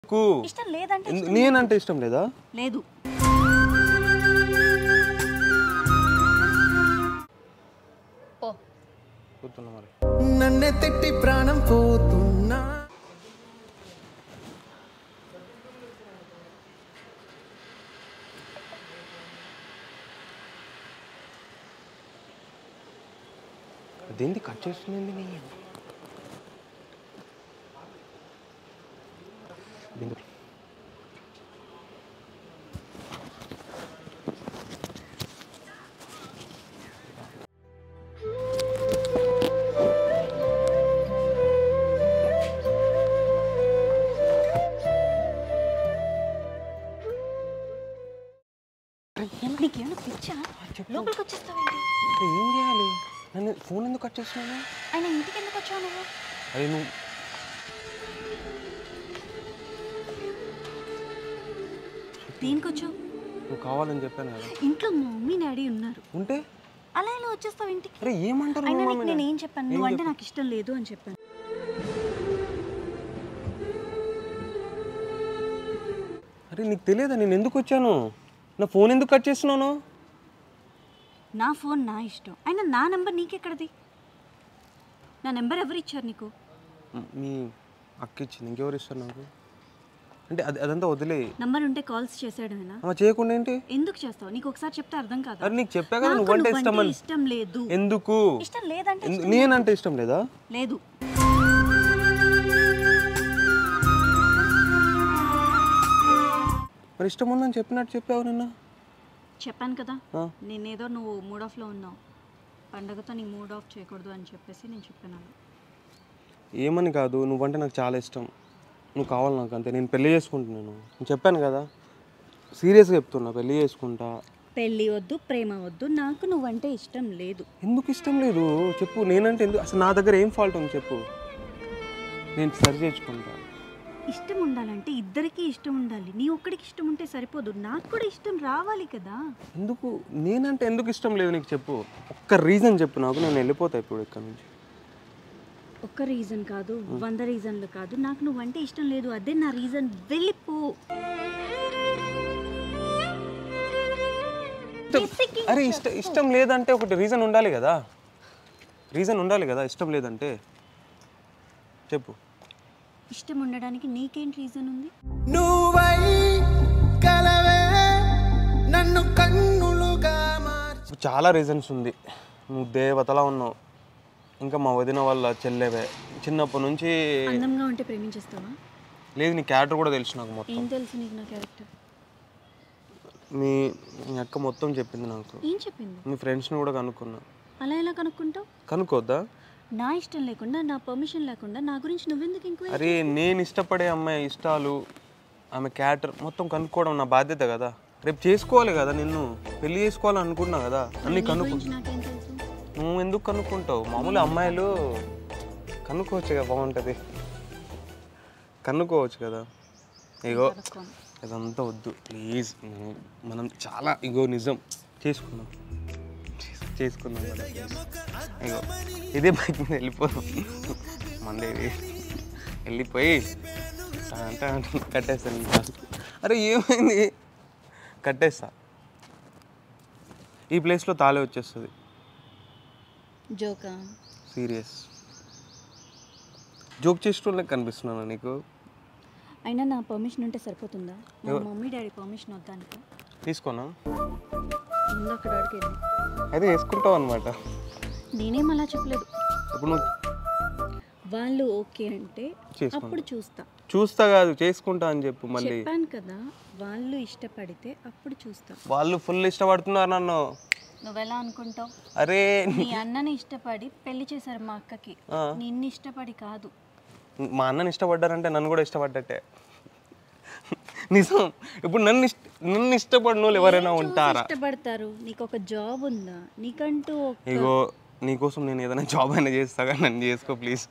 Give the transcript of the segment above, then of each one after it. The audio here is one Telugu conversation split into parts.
ఎందుకు? ఇష్టం లేదంటే ఎందు- ఇష్టం నేనంటే ఇష్టం లేదా లేదు పో కూర్చున్నా మరి నన్నే తిట్టి ప్రాణం పోతున్నా అదేంటి కట్ చేస్తుంది నీ బిందు నీకేమైనా పిచ్చా లోపలికి వచ్చేస్తావేంటి అరే, ఏం చేయాలి నన్ను ఫోన్ ఎందుకు కట్ చేస్తున్నావు ఆయన ఇంటికి ఎందుకు వచ్చావు నువ్వు అరే నువ్వు దేనికి వచ్చావు నువ్వు కావాలని చెప్పాను కదా ఇంట్లో మా మమ్మీ డాడీ ఉన్నారు ఉంటే అలా ఎలా వచ్చేస్తావు ఇంటికి అరే ఏమంటారు అయినా మా నీకు మమ్మీ నేను ఏం చెప్పాను నువ్వు అంటే నాకు ఇష్టం లేదు అని చెప్పాను అరే నీకు తెలియదా నేను ఎందుకు వచ్చాను నా ఫోన్ ఎందుకు కట్ చేస్తున్నాను నా ఫోన్ నా ఇష్టం అయినా నా నెంబర్ నీకెక్కడది నా నెంబర్ ఎవరు ఇచ్చారు నీకు మ్, మీ అక్క ఇచ్చింది ఇంకెవరు ఇస్తారు నాకు అంటే అది అదంతా వదిలే నంబర్ ఉంటే కాల్స్ చేసాడమేనా అమ్మ చేయకుండా ఏంటి ఎందుకు చేస్తావు నీకు ఒకసారి చెప్తే అర్థం కాదు అరే నీకు చెప్పా కదా నువ్వంటే ఇష్టం అని ఇష్టం లేదు ఎందుకు ఇష్టం లేదంటే ఎందు- నేనంటే ఇష్టం లేదా లేదు మరి ఇష్టం ఉందని చెప్పినట్టు చెప్పావు నిన్న చెప్పాను కదా ఆ. నేనేదో నువ్వు మూడ్ ఆఫ్లో ఉన్నావు పండగతో నీ మూడ్ ఆఫ్ చేయకూడదు అని చెప్పేసి నేను చెప్పాను అలా. ఏమని కాదు నువ్వంటే నాకు చాలా ఇష్టం నువ్వు కావాలి నాకు అంతే నేను పెళ్లి చేసుకుంటున్నాను నేను చెప్పాను కదా సీరియస్గా చెప్తున్నా పెళ్లి చేసుకుంటా పెళ్ళి వద్దు ప్రేమ వద్దు నాకు నువ్వంటే ఇష్టం లేదు ఎందుకు ఇష్టం లేదు చెప్పు నేనంటే ఎందుకు అసలు నా దగ్గర ఏం ఫాల్ట్ ఉంది చెప్పు నేను సరి చేసుకుంటా ఇష్టం ఉండాలంటే ఇద్దరికీ ఇష్టం ఉండాలి నీ ఒక్కడికి ఇష్టం ఉంటే సరిపోదు నాకు కూడా ఇష్టం రావాలి కదా ఎందుకు నేనంటే ఎందుకు ఇష్టం లేదు నీకు చెప్పు ఒక్క రీజన్ చెప్పు నాకు నేను వెళ్ళిపోతా ఇప్పుడు ఇక్కడ నుంచి ఒక్క రీజన్ కాదు వంద రీజన్లు కాదు నాకు నువ్వంటే ఇష్టం లేదు అదే నా రీజన్ వెళ్ళిపో ఇష్టం- అరే ఇష్ట ఇష్టం లేదంటే ఒకటి రీజన్ ఉండాలి కదా రీజన్ ఉండాలి కదా ఇష్టం లేదంటే చెప్పు ఇష్టం ఉండడానికి నీకేం రీజన్ ఉంది నువ్వై కలవే నన్ను కన్నులుగా మార్చి చాలా రీజన్స్ ఉంది నువ్వు దేవతలా ఉన్నావు ఇంకా మా వదిన వాళ్ళ చెల్లెవే చిన్నప్పటి నుంచి అందంగా ఉంటే ప్రేమించేస్తావా లేదు నీ క్యారెక్టర్ కూడా తెలుసు నాకు మొత్తం ఏం తెలుసు నీకు నా క్యారెక్టర్ మీ మీ అక్క మొత్తం చెప్పింది నాకు ఏం చెప్పింది మీ ఫ్రెండ్స్ని కూడా కనుక్కున్నా అలా ఎలా కనుక్కుంటావు కనుక్కోద్దా నా ఇష్టం లేకుండా నా పర్మిషన్ లేకుండా నా గురించి నువ్వెందుకు ఎంక్వైరీ అరే నేను ఇష్టపడే అమ్మాయి ఇష్టాలు ఆమె క్యారెక్టర్ మొత్తం కనుక్కోవడం నా బాధ్యత కదా రేపు చేసుకోవాలి కదా నిన్ను పెళ్లి చేసుకోవాలని అనుకున్నా కదా అన్ని కనుక్కో గురించి నాకేం తెలుసు నువ్వు ఎందుకు కనుక్కుంటావు మామూలు అమ్మాయిలు కనుక్కోవచ్చు కదా బాగుంటుంది కనుక్కోవచ్చు కదా ఇగో కనుక్కోను. ఇదంతా వద్దు ప్లీజ్ మనం చాలా ఇగో నిజం చేసుకుందాం చేస్- చేసుకుందాం కదా ఇగో ఇదే బైక్ మీద వెళ్ళిపోదాం మండే ఇది. వెళ్ళిపోయి అంటే కట్టేస్తాను ఇంకా. అరే ఏమైంది కట్టేస్తా ఈ ప్లేస్లో తాళే వచ్చేస్తుంది జోకా సీరియస్ జోక్ చేసేటోళ్ళకి కనిపిస్తున్నాను నీకు అయినా నా పర్మిషన్ ఉంటే సరిపోతుందా మా మమ్మీ డాడీ పర్మిషన్ వద్దానికి తీసుకోనా ముందు అక్కడ అడిగేది అయితే వేసుకుంటావు అనమాట నేనేం అలా చెప్పలేదు ఇప్పుడు నువ్వు వాళ్ళు ఓకే అంటే చేసుకుంటా. అప్పుడు చూస్తా చూస్తా కాదు చేసుకుంటా అని చెప్పు మళ్ళీ చెప్పాను కదా వాళ్ళు ఇష్టపడితే అప్పుడు చూస్తా వాళ్ళు ఫుల్ ఇష్టపడుతున్నారు నన్ను నువ్వెలా అనుకుంటావు అరే నీ అన్నని ఇష్టపడి పెళ్లి చేశారు మా అక్కకి ఆ. నిన్ను ఇష్టపడి కాదు మా అన్నని ఇష్టపడ్డారంటే నన్ను కూడా ఇష్టపడ్డట్టే నిజం ఇప్పుడు నన్ను ఇష్ట నన్ను ఇష్టపడిన వాళ్ళు ఎవరైనా ఉంటారా ఇష్టపడతారు నీకు ఒక జాబ్ ఉందా నీకంటూ ఒక ఇగో నీకోసం నేను ఏదైనా జాబ్ అయినా చేస్తా కానీ నన్ను చేసుకో ప్లీజ్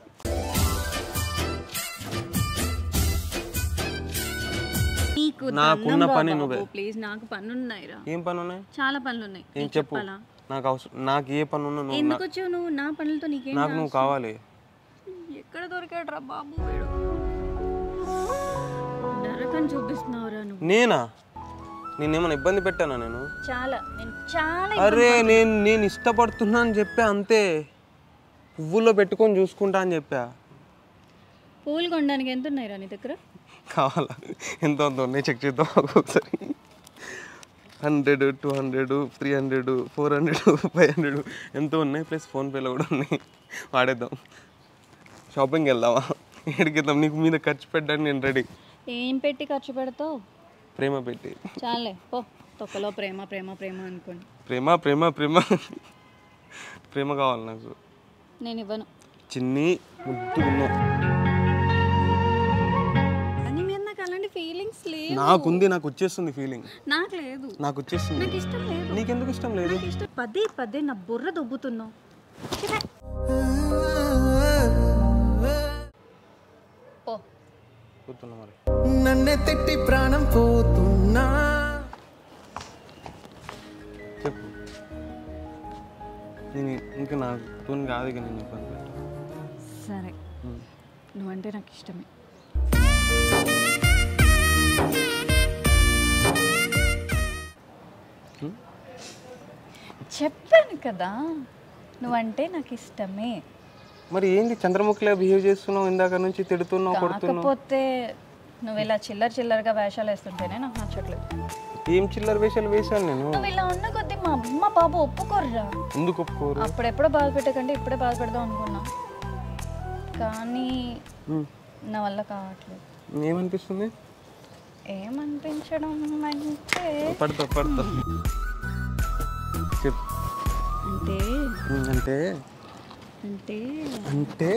నీకు నాకున్న పని నువ్వే. ప్లీజ్ నాకు పనున్నాయిరా ఏం పని ఉన్నాయి చాలా పనులు ఉన్నాయి ఏం నీకు చెప్పు చెప్పాలా నాకు అవసరం నాకు ఏ పని ఉన్నా నువ్వు ఎందుకు వచ్చావు నువ్వు నా పనులతో నీకేం నాకు నువ్వు కావాలి ఎక్కడ దొరికాడు రా బాబు వీడు నా ఇష్టమని చూపిస్తున్నావురా నువ్వు నేనా నేనేమైనా ఇబ్బంది పెట్టానా నేను చాలా నేను చాలా అరే నేను నేను ఇష్టపడుతున్నా అని చెప్పా అంతే పువ్వుల్లో పెట్టుకొని చూసుకుంటా అని చెప్పా పూలు కొనడానికి ఎంత ఉన్నాయిరా నీ దగ్గర కావాలా ఎంత ఉందో ఉన్నాయి చెక్ చేద్దాం ఒకసారి hundred two hundred three hundred four hundred five hundred ఎంతో ఉన్నాయి ప్లస్ ఫోన్పేలో కూడా ఉన్నాయి వాడేద్దాం షాపింగ్కి వెళ్దామా ఎక్కడికి వెళ్దాం నీకు మీద ఖర్చు పెట్టడానికి నేను రెడీ ఏం పెట్టి ఖర్చు పెడతావు ప్రేమ పెట్టి చాలే పో తొక్కలో ప్రేమ ప్రేమ ప్రేమ అనుకోండి ప్రేమ ప్రేమ ప్రేమ ప్రేమ కావాలి నాకు నేను ఇవ్వను చిన్ని ముద్దు ఉన్నావు అని మీద నాకు అలాంటి ఫీలింగ్స్ లేవు నాకుంది నాకు వచ్చేస్తుంది ఫీలింగ్ నాకు లేదు నాకు వచ్చేస్తుంది నాకు ఇష్టం లేదు నీకెందుకు ఇష్టం లేదు నాకు ఇష్టం పదే పదే నా బుర్ర దొబ్బుతున్నావు పో కూర్చున్నా మరి నన్నే తిట్టి ప్రాణం పోతున్నా చెప్పు నేను ఇంకా నాతో కాదు ఇక నేను ఇబ్బంది పెట్టా సరే నువ్వంటే నాకు ఇష్టమే చెప్పాను కదా నువ్వంటే నాకు ఇష్టమే మరి ఏంది చంద్రముఖిలా బిహేవ్ చేస్తున్నావు ఇందాక నుంచి తిడుతున్నావు కొడుతున్నావు కాకపోతే నువ్వు ఇలా చిల్లర చిల్లరగా వేషాలు వేస్తుంటేనే నాకు నచ్చట్లేదు ఏం చిల్లర వేషాలు వేశాను నేను నువ్వు ఇలా ఉన్న కొద్దీ మా అమ్మ బాబు ఒప్పుకోర్రా ఎందుకు ఒప్పుకోరు అప్పుడెప్పుడో బాధ పెట్టకంటే ఇప్పుడే బాధ పెడదాం అనుకున్నా కానీ ఉమ్. నా వల్ల కావట్లేదు ఏమనిపిస్తుంది ఏమనిపించడం అంటే పడతా పడతా చెప్పు అంటే ఉమ్, అంటే అంటే అంటే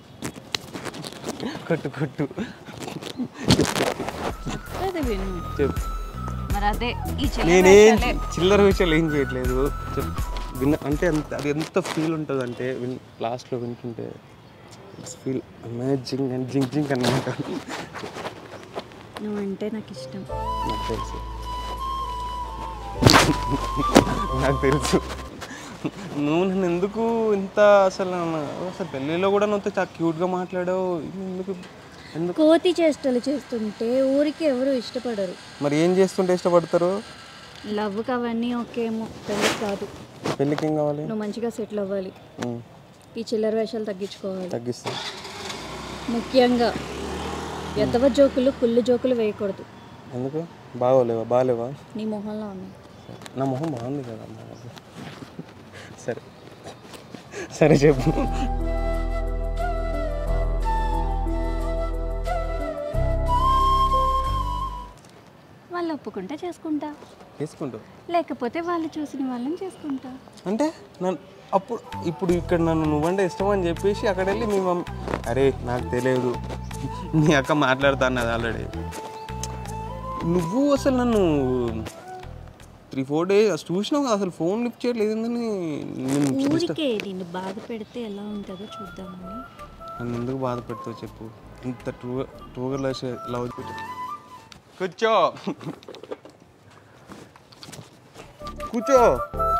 కొట్టు కొట్టు అది విను చెప్పు మరి అదే ఈ చిల్లర నేనేం వేషాలే చిల్లర విషయాలు ఏం చేయట్లేదు చెప్పు విన్న అంటే అంత అది ఎంత ఫీల్ ఉంటుంది అంటే విన్ లాస్ట్లో వింటుంటే ఫీల్ అమేజింగ్ అండ్ జింక్ జింక్ అనమాట నువ్వంటే నాకు ఇష్టం నాకు తెలుసు నాకు తెలుసు నువ్వు నన్ను ఎందుకు ఇంత అసలు నన్ను- అసలు పెళ్ళిలో కూడా నువ్వు చాలా క్యూట్గా మాట్లాడావు ఎందుకు ఎందుకు కోతి చేష్టలు చేస్తుంటే ఊరికి ఎవరు ఇష్టపడరు మరి ఏం చేస్తుంటే ఇష్టపడతారు లవ్కి అవన్నీ ఓకేమో పెళ్ళి కాదు పెళ్ళికి ఏం కావాలి నువ్వు మంచిగా సెటిల్ అవ్వాలి ఉమ్, ఈ చిల్లర వేషాలు తగ్గించుకోవాలి తగ్గిస్తా ముఖ్యంగా ఎతవ జోకులు కుళ్ళు జోకులు వేయకూడదు ఎందుకు బాగోలేవా బాగాలేవా నీ మొహంలో ఉన్నాయి నా మొహం బాగుంది కదా అమ్మ. సరే సరే చెప్పు వాళ్ళు ఒప్పుకుంటే చేసుకుంటా తీసుకుంటూ లేకపోతే వాళ్ళు చూసిన వాళ్ళని చేసుకుంటా అంటే నన్ను అప్పుడు ఇప్పుడు ఇక్కడ నన్ను నువ్వంటే ఇష్టం అని చెప్పేసి అక్కడ వెళ్ళి మీ మమ్మీ అరే నాకు తెలియదు మీ అక్క మాట్లాడుతా అన్నది ఆల్రెడీ నువ్వు అసలు నన్ను త్రీ ఫోర్ డేస్ చూసినావు కదా, అసలు ఫోన్ లిఫ్ట్ చేయట్లేదు ఏందని నేను ఊరికే నిన్ను బాధ పెడితే ఎలా ఉంటుందో చూద్దామని నన్ను ఎందుకు బాధ పెడతావు చెప్పు ఇంత టూ టూగర్ లవ్ పెట్టు కూర్చో కూర్చో